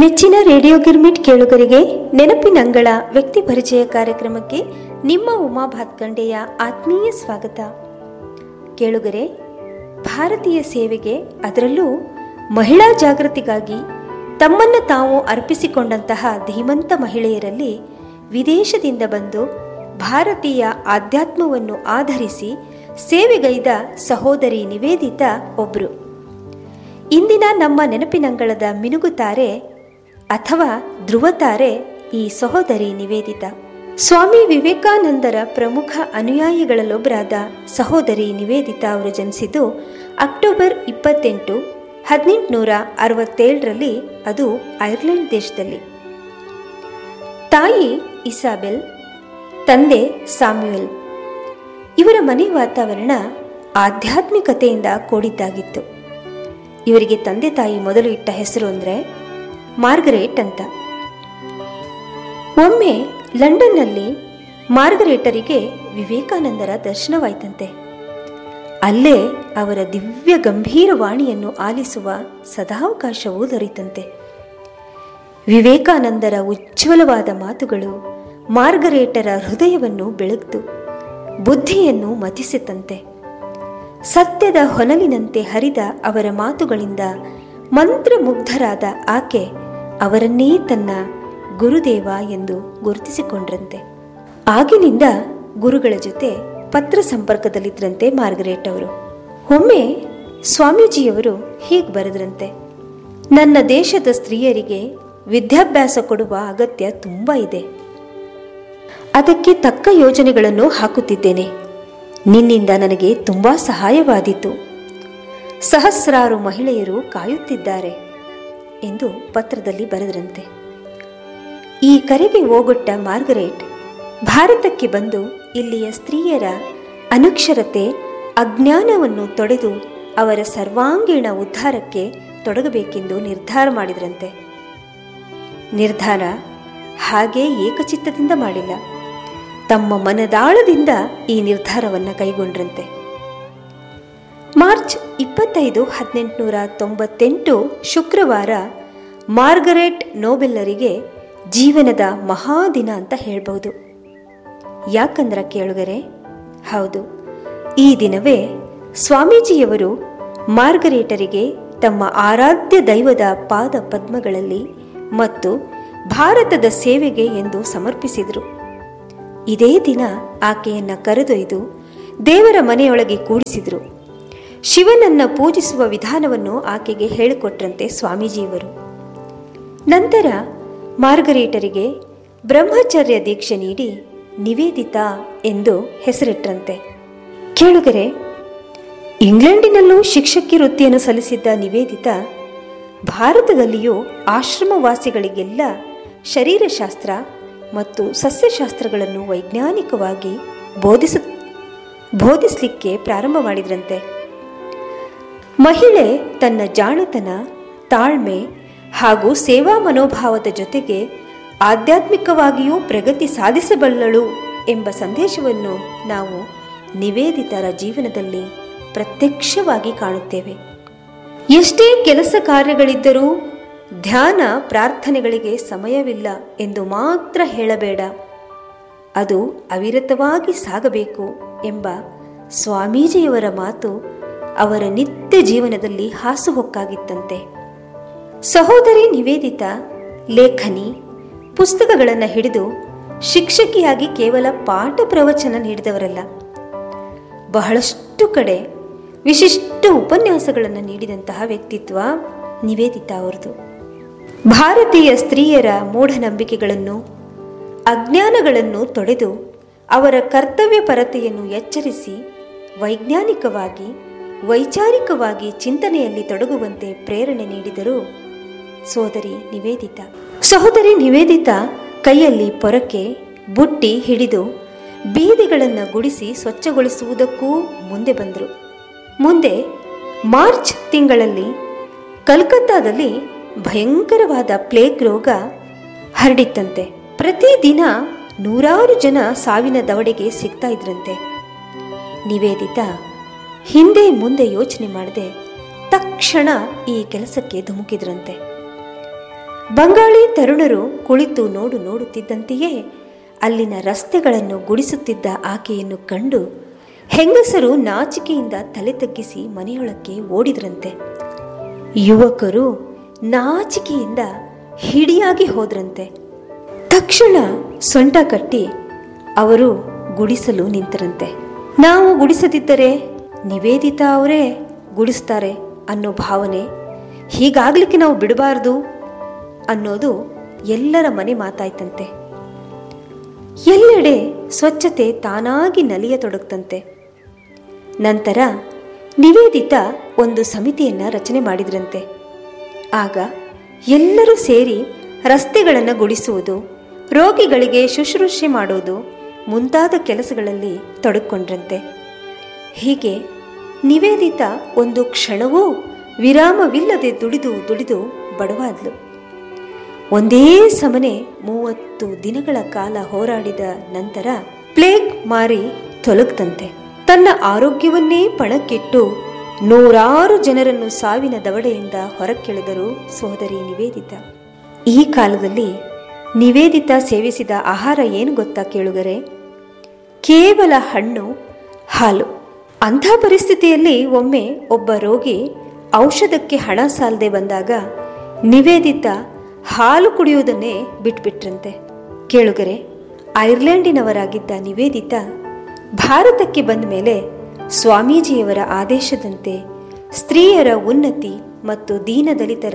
ನೆಚ್ಚಿನ ರೇಡಿಯೋ ಗಿರ್ಮಿಟ್ ಕೇಳುಗರಿಗೆ ನೆನಪಿನಂಗಳ ವ್ಯಕ್ತಿ ಪರಿಚಯ ಕಾರ್ಯಕ್ರಮಕ್ಕೆ ನಿಮ್ಮ ಉಮಾ ಭಾತ್ಕಂಡೆಯ ಆತ್ಮೀಯ ಸ್ವಾಗತ ಕೇಳುಗರೆ ಭಾರತೀಯ ಸೇವೆಗೆ ಅದರಲ್ಲೂ ಮಹಿಳಾ ಜಾಗೃತಿಗಾಗಿ ತಮ್ಮನ್ನು ತಾವು ಅರ್ಪಿಸಿಕೊಂಡಂತಹ ಧೀಮಂತ ಮಹಿಳೆಯರಲ್ಲಿ ವಿದೇಶದಿಂದ ಬಂದು ಭಾರತೀಯ ಆಧ್ಯಾತ್ಮವನ್ನು ಆಧರಿಸಿ ಸೇವೆಗೈದ ಸಹೋದರಿ ನಿವೇದಿತಾ ಒಬ್ಬರು ಇಂದಿನ ನಮ್ಮ ನೆನಪಿನಂಗಳದ ಮಿನುಗುತಾರೆ ಅಥವಾ ಧ್ರುವತಾರೆ ಈ ಸಹೋದರಿ ನಿವೇದಿತಾ ಸ್ವಾಮಿ ವಿವೇಕಾನಂದರ ಪ್ರಮುಖ ಅನುಯಾಯಿಗಳಲ್ಲೊಬ್ಬರಾದ ಸಹೋದರಿ ನಿವೇದಿತಾ ಅವರು ಜನಿಸಿದ್ದು ಅಕ್ಟೋಬರ್ ಇಪ್ಪತ್ತೆಂಟು ಹದಿನೆಂಟುನೂರ ಅರವತ್ತೇಳರಲ್ಲಿ ಅದು ಐರ್ಲೆಂಡ್ ದೇಶದಲ್ಲಿ ತಾಯಿ ಇಸಾಬೆಲ್ ತಂದೆ ಸಾಮ್ಯುಯಲ್ ಇವರ ಮನೆ ವಾತಾವರಣ ಆಧ್ಯಾತ್ಮಿಕತೆಯಿಂದ ಕೂಡಿದ್ದಾಗಿತ್ತು ಇವರಿಗೆ ತಂದೆ ತಾಯಿ ಮೊದಲು ಇಟ್ಟ ಹೆಸರು ಅಂದರೆ ಮಾರ್ಗರೇಟ್ ಅಂತ ಒಮ್ಮೆ ಲಂಡನ್ನಲ್ಲಿ ಮಾರ್ಗರೇಟರಿಗೆ ವಿವೇಕಾನಂದರ ದರ್ಶನವಾಯ್ತಂತೆ ಅಲ್ಲೇ ಅವರ ದಿವ್ಯ ಗಂಭೀರ ವಾಣಿಯನ್ನು ಆಲಿಸುವ ಸದಾವಕಾಶವೂ ದೊರೆತಂತೆ ವಿವೇಕಾನಂದರ ಉಜ್ವಲವಾದ ಮಾತುಗಳು ಮಾರ್ಗರೇಟರ ಹೃದಯವನ್ನು ಬೆಳಗ್ತು ಬುದ್ಧಿಯನ್ನು ಮತಿಸಿತಂತೆ ಸತ್ಯದ ಹೊನಲಿನಂತೆ ಹರಿದ ಅವರ ಮಾತುಗಳಿಂದ ಮಂತ್ರಮುಗ್ಧರಾದ ಆಕೆ ಅವರನ್ನೇ ತನ್ನ ಗುರುದೇವ ಎಂದು ಗುರುತಿಸಿಕೊಂಡ್ರಂತೆ ಆಗಿನಿಂದ ಗುರುಗಳ ಜೊತೆ ಪತ್ರ ಸಂಪರ್ಕದಲ್ಲಿದ್ದರಂತೆ ಮಾರ್ಗರೇಟ್ ಅವರು ಒಮ್ಮೆ ಸ್ವಾಮೀಜಿಯವರು ಹೀಗೆ ಬರೆದ್ರಂತೆ ನನ್ನ ದೇಶದ ಸ್ತ್ರೀಯರಿಗೆ ವಿದ್ಯಾಭ್ಯಾಸ ಕೊಡುವ ಅಗತ್ಯ ತುಂಬ ಇದೆ ಅದಕ್ಕೆ ತಕ್ಕ ಯೋಜನೆಗಳನ್ನು ಹಾಕುತ್ತಿದ್ದೇನೆ ನಿನ್ನಿಂದ ನನಗೆ ತುಂಬ ಸಹಾಯವಾದೀತು ಸಹಸ್ರಾರು ಮಹಿಳೆಯರು ಕಾಯುತ್ತಿದ್ದಾರೆ ಎಂದು ಪತ್ರದಲ್ಲಿ ಬರೆದರಂತೆ ಈ ಕರೆಗೆ ಓಗೊಟ್ಟ ಮಾರ್ಗರೇಟ್ ಭಾರತಕ್ಕೆ ಬಂದು ಇಲ್ಲಿಯ ಸ್ತ್ರೀಯರ ಅನಕ್ಷರತೆ ಅಜ್ಞಾನವನ್ನು ತೊಡೆದು ಅವರ ಸರ್ವಾಂಗೀಣ ಉದ್ಧಾರಕ್ಕೆ ತೊಡಗಬೇಕೆಂದು ನಿರ್ಧಾರ ಮಾಡಿದ್ರಂತೆ ನಿರ್ಧಾರ ಹಾಗೆ ಏಕಚಿತ್ತದಿಂದ ಮಾಡಿಲ್ಲ ತಮ್ಮ ಮನದಾಳದಿಂದ ಈ ನಿರ್ಧಾರವನ್ನು ಕೈಗೊಂಡ್ರಂತೆ ಮಾರ್ಚ್ ಇಪ್ಪತ್ತೈದು ಹದಿನೆಂಟುನೂರ ತೊಂಬತ್ತೆಂಟು ಶುಕ್ರವಾರ ಮಾರ್ಗರೆಟ್ ನೋಬೆಲ್ಲರಿಗೆ ಜೀವನದ ಮಹಾದಿನ ಅಂತ ಹೇಳ್ಬೋದು ಯಾಕಂದ್ರ ಕೇಳುಗರೆ ಹೌದು ಈ ದಿನವೇ ಸ್ವಾಮೀಜಿಯವರು ಮಾರ್ಗರೇಟರಿಗೆ ತಮ್ಮ ಆರಾಧ್ಯ ದೈವದ ಪಾದ ಪದ್ಮಗಳಲ್ಲಿ ಮತ್ತು ಭಾರತದ ಸೇವೆಗೆ ಎಂದು ಸಮರ್ಪಿಸಿದರು ಇದೇ ದಿನ ಆಕೆಯನ್ನ ಕರೆದೊಯ್ದು ದೇವರ ಮನೆಯೊಳಗೆ ಕೂಡಿಸಿದರು ಶಿವನನ್ನ ಪೂಜಿಸುವ ವಿಧಾನವನ್ನು ಆಕೆಗೆ ಹೇಳಿಕೊಟ್ರಂತೆ ಸ್ವಾಮೀಜಿಯವರು ನಂತರ ಮಾರ್ಗರೇಟರಿಗೆ ಬ್ರಹ್ಮಚರ್ಯ ದೀಕ್ಷೆ ನೀಡಿ ನಿವೇದಿತಾ ಎಂದು ಹೆಸರಿಟ್ರಂತೆ ಕೇಳುಗರೆ ಇಂಗ್ಲೆಂಡಿನಲ್ಲೂ ಶಿಕ್ಷಕಿ ವೃತ್ತಿಯನ್ನು ಸಲ್ಲಿಸಿದ್ದ ನಿವೇದಿತಾ ಭಾರತದಲ್ಲಿಯೂ ಆಶ್ರಮವಾಸಿಗಳಿಗೆಲ್ಲ ಶರೀರಶಾಸ್ತ್ರ ಮತ್ತು ಸಸ್ಯಶಾಸ್ತ್ರಗಳನ್ನು ವೈಜ್ಞಾನಿಕವಾಗಿ ಬೋಧಿಸ ಬೋಧಿಸಲಿಕ್ಕೆ ಪ್ರಾರಂಭ ಮಾಡಿದ್ರಂತೆ ಮಹಿಳೆ ತನ್ನ ಜಾಣತನ ತಾಳ್ಮೆ ಹಾಗೂ ಸೇವಾ ಮನೋಭಾವದ ಜೊತೆಗೆ ಆಧ್ಯಾತ್ಮಿಕವಾಗಿಯೂ ಪ್ರಗತಿ ಸಾಧಿಸಬಲ್ಲಳು ಎಂಬ ಸಂದೇಶವನ್ನು ನಾವು ನಿವೇದಿತರ ಜೀವನದಲ್ಲಿ ಪ್ರತ್ಯಕ್ಷವಾಗಿ ಕಾಣುತ್ತೇವೆ ಎಷ್ಟೇ ಕೆಲಸ ಕಾರ್ಯಗಳಿದ್ದರೂ ಧ್ಯಾನ ಪ್ರಾರ್ಥನೆಗಳಿಗೆ ಸಮಯವಿಲ್ಲ ಎಂದು ಮಾತ್ರ ಹೇಳಬೇಡ ಅದು ಅವಿರತವಾಗಿ ಸಾಗಬೇಕು ಎಂಬ ಸ್ವಾಮೀಜಿಯವರ ಮಾತು ಅವರ ನಿತ್ಯ ಜೀವನದಲ್ಲಿ ಹಾಸುಹೊಕ್ಕಾಗಿತ್ತಂತೆ ಸಹೋದರಿ ನಿವೇದಿತಾ ಲೇಖನಿ ಪುಸ್ತಕಗಳನ್ನು ಹಿಡಿದು ಶಿಕ್ಷಕಿಯಾಗಿ ಕೇವಲ ಪಾಠ ಪ್ರವಚನ ನೀಡಿದವರಲ್ಲ ಬಹಳಷ್ಟು ಕಡೆ ವಿಶಿಷ್ಟ ಉಪನ್ಯಾಸಗಳನ್ನು ನೀಡಿದಂತಹ ವ್ಯಕ್ತಿತ್ವ ನಿವೇದಿತಾ ಅವರದು ಭಾರತೀಯ ಸ್ತ್ರೀಯರ ಮೂಢನಂಬಿಕೆಗಳನ್ನು ಅಜ್ಞಾನಗಳನ್ನು ತೊಡೆದು ಅವರ ಕರ್ತವ್ಯ ಪರತೆಯನ್ನು ಎಚ್ಚರಿಸಿ ವೈಜ್ಞಾನಿಕವಾಗಿ ವೈಚಾರಿಕವಾಗಿ ಚಿಂತನೆಯಲ್ಲಿ ತೊಡಗುವಂತೆ ಪ್ರೇರಣೆ ನೀಡಿದರು ಸೋದರಿ ನಿವೇದಿತಾ ಸಹೋದರಿ ನಿವೇದಿತಾ ಕೈಯಲ್ಲಿ ಪೊರಕೆ ಬುಟ್ಟಿ ಹಿಡಿದು ಬೀದಿಗಳನ್ನು ಗುಡಿಸಿ ಸ್ವಚ್ಛಗೊಳಿಸುವುದಕ್ಕೂ ಮುಂದೆ ಬಂದರು ಮುಂದೆ ಮಾರ್ಚ್ ತಿಂಗಳಲ್ಲಿ ಕಲ್ಕತ್ತಾದಲ್ಲಿ ಭಯಂಕರವಾದ ಪ್ಲೇಗ್ ರೋಗ ಹರಡಿತ್ತಂತೆ ಪ್ರತಿದಿನ ನೂರಾರು ಜನ ಸಾವಿನ ದವಡೆಗೆ ಸಿಗ್ತಾ ಇದ್ರಂತೆ ನಿವೇದಿತಾ ಹಿಂದೆ ಮುಂದೆ ಯೋಚನೆ ಮಾಡದೆ ತಕ್ಷಣ ಈ ಕೆಲಸಕ್ಕೆ ಧುಮುಕಿದ್ರಂತೆ ಬಂಗಾಳಿ ತರುಣರು ಕುಳಿತು ನೋಡು ನೋಡುತ್ತಿದ್ದಂತೆಯೇ ಅಲ್ಲಿನ ರಸ್ತೆಗಳನ್ನು ಗುಡಿಸುತ್ತಿದ್ದ ಆಕೆಯನ್ನು ಕಂಡು ಹೆಂಗಸರು ನಾಚಿಕೆಯಿಂದ ತಲೆ ತಗ್ಗಿಸಿ ಮನೆಯೊಳಕ್ಕೆ ಓಡಿದ್ರಂತೆ ಯುವಕರು ನಾಚಿಕೆಯಿಂದ ಹಿಡಿಯಾಗಿ ಹೋದ್ರಂತೆ ತಕ್ಷಣ ಸೊಂಟ ಕಟ್ಟಿ ಅವರು ಗುಡಿಸಲು ನಿಂತರಂತೆ ನಾವು ಗುಡಿಸದಿದ್ದರೆ ನಿವೇದಿತಾ ಅವರೇ ಗುಡಿಸ್ತಾರೆ ಅನ್ನೋ ಭಾವನೆ ಹೀಗಾಗ್ಲಿಕ್ಕೆ ನಾವು ಬಿಡಬಾರ್ದು ಅನ್ನೋದು ಎಲ್ಲರ ಮನೆ ಮಾತಾಯ್ತಂತೆ ಎಲ್ಲೆಡೆ ಸ್ವಚ್ಛತೆ ತಾನಾಗಿ ನಲಿಯತೊಡಗ್ತಂತೆ ನಂತರ ನಿವೇದಿತ ಒಂದು ಸಮಿತಿಯನ್ನ ರಚನೆ ಮಾಡಿದ್ರಂತೆ ಆಗ ಎಲ್ಲರೂ ಸೇರಿ ರಸ್ತೆಗಳನ್ನು ಗುಡಿಸುವುದು ರೋಗಿಗಳಿಗೆ ಶುಶ್ರೂಷೆ ಮಾಡೋದು ಮುಂತಾದ ಕೆಲಸಗಳಲ್ಲಿ ತೊಡಕೊಂಡ್ರಂತೆ ಹೀಗೆ ನಿವೇದಿತ ಒಂದು ಕ್ಷಣವೂ ವಿರಾಮವಿಲ್ಲದೆ ದುಡಿದು ದುಡಿದು ಬಡವಾದ್ಲು ಒಂದೇ ಸಮನೆ ಮೂವತ್ತು ದಿನಗಳ ಕಾಲ ಹೋರಾಡಿದ ನಂತರ ಪ್ಲೇಗ್ ಮಾರಿ ತೊಲಗ್ತಂತೆ ತನ್ನ ಆರೋಗ್ಯವನ್ನೇ ಪಣಕ್ಕಿಟ್ಟು ನೂರಾರು ಜನರನ್ನು ಸಾವಿನ ದವಡೆಯಿಂದ ಹೊರಕ್ಕೆಳೆದರು ಸೋದರಿ ನಿವೇದಿತ ಈ ಕಾಲದಲ್ಲಿ ನಿವೇದಿತ ಸೇವಿಸಿದ ಆಹಾರ ಏನು ಗೊತ್ತಾ ಕೇಳುಗರೆ ಕೇವಲ ಹಣ್ಣು ಹಾಲು ಅಂಥ ಪರಿಸ್ಥಿತಿಯಲ್ಲಿ ಒಮ್ಮೆ ಒಬ್ಬ ರೋಗಿ ಔಷಧಕ್ಕೆ ಹಣ ಸಾಲದೆ ಬಂದಾಗ ನಿವೇದಿತ ಹಾಲು ಕುಡಿಯುವುದನ್ನೇ ಬಿಟ್ಬಿಟ್ರಂತೆ ಕೇಳುಗರೆ ಐರ್ಲೆಂಡಿನವರಾಗಿದ್ದ ನಿವೇದಿತ ಭಾರತಕ್ಕೆ ಬಂದ ಮೇಲೆ ಸ್ವಾಮೀಜಿಯವರ ಆದೇಶದಂತೆ ಸ್ತ್ರೀಯರ ಉನ್ನತಿ ಮತ್ತು ದೀನದಲಿತರ